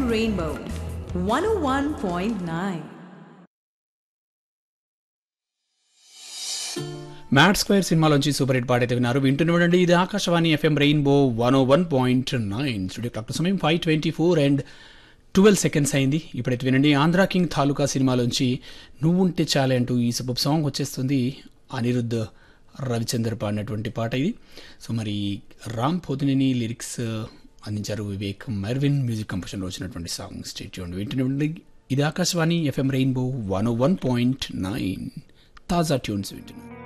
Rainbow 101.9. Mad square సినిమాలోంచి super hit పాట అయితే విన్నారు వింటున్నవండి ఇది Akashvani FM Rainbow one O one point nine studio clock సమయం five twenty four and twelve seconds అయింది ఇప్పుడైతే వినండి ఆంధ్రా కింగ్ తాలూకా సినిమాలోంచి నువ్వుంటే చాలే అంటూ ఈ సబబ్ సాంగ్ వచ్చేస్తుంది అనిరుద్ధ్ రవిచందర్ పాడినటువంటి పాట ఇది సో మరి రామ్ పోతినేని లిరిక్స్ అందించారు వివేక్ మెర్విన్ మ్యూజిక్ కంపోజన్లో వచ్చినటువంటి సాంగ్ స్టేట్ వింటున్నవండి ఇది Akashvani FM Rainbow one O one point nine తాజా ట్యూన్స్ వింటున్నాం